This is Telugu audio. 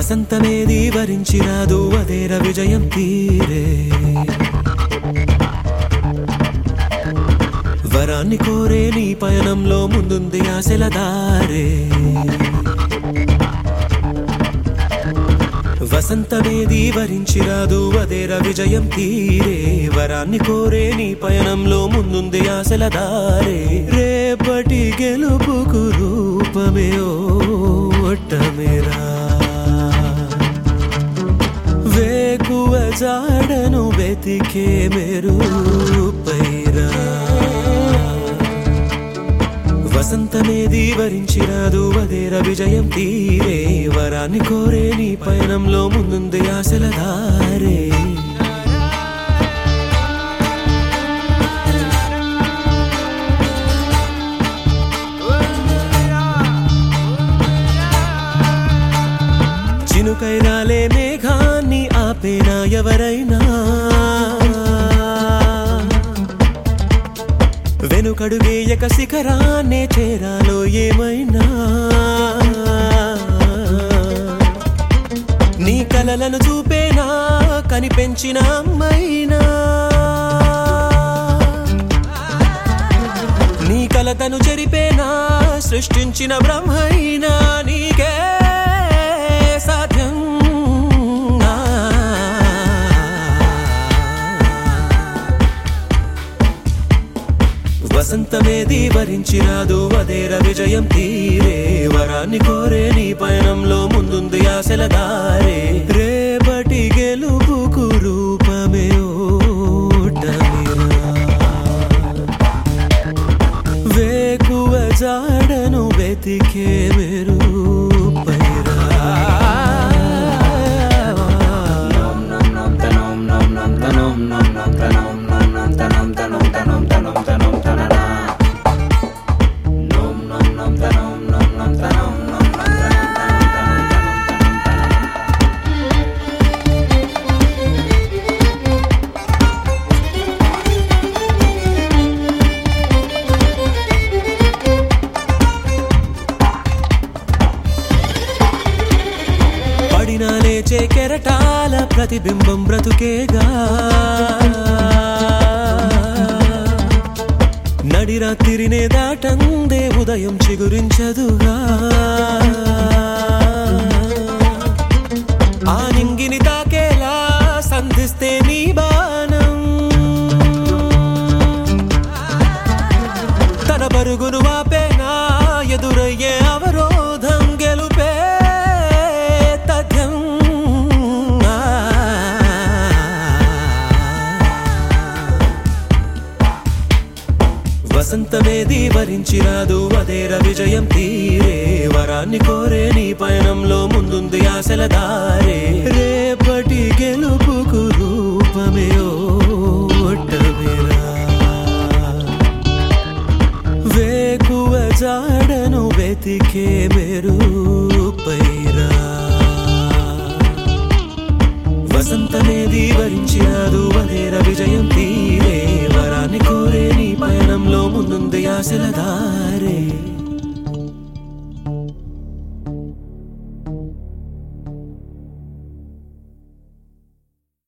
వసంతమేది వరించిరాదు అదేర విజయం తీరే వరాన్ని కోరే నీ పయనంలో ముందుంది ఆశల దారే వసంతమేది వరించిరాదు అదేర విజయం తీరే వరాన్ని కోరే నీ పయనంలో ముందుంది ఆశల దారే రేపటి గెలుపుకు రూపమే ఓటమేరా వేకువ జాడను వెతికే మెరు పైరా వసంతమేది వరించిరాదు అదేర విజయం తీరే వరాన్ని కోరే నీ పయనంలో ముందుంది ఆశల దారే చినుకైనాలే మేఘాన్ని ఆపేనా ఎవరైనా వెనుకడుగేయక శిఖరాన్నే చేరాలో ఏమైనా నీ కలలను చూపేనా కనిపెంచిన అమ్మైనా నీ కలతను చెరిపేనా సృష్టించిన బ్రహ్మైనా నీకే సాధ్యం వసంతమేది వరించిరాదు అదేర విజయం తీరే వరాన్ని కోరే నీ పయనంలో ముందుంది ఆశల దారే రేపటి గెలుపుకు రూపమే ఓటమిరా వేకువ జాడను వెతికే మెరు పైరా పడినా లేచే కెరటాల ప్రతిబింబం బ్రతుకేగా నడిరాత్రినే దాటందే ఉదయం చిగురించదుగా ఆ నింగిని తాకేలా సంధిస్తే నీ బాణం తన పరుగును వాపేనా ఎదురయ్యే అవరోధం గెలుపే తథ్యం వసంతమేది వరించిరాదు అదేర విజయం తీరే వరాన్ని కోరే నీ పయనంలో ముందుంది ఆశల దారే రేపటి గెలుపుకు రూపమే ఓటమిరా వేకువ జాడను వెతికే మెరు పైరా వసంతమేది వరించిరాదు అదేర విజయం తీరే వరాన్ని కోరే నీ పయనంలో ముందుంది ఆశల దారే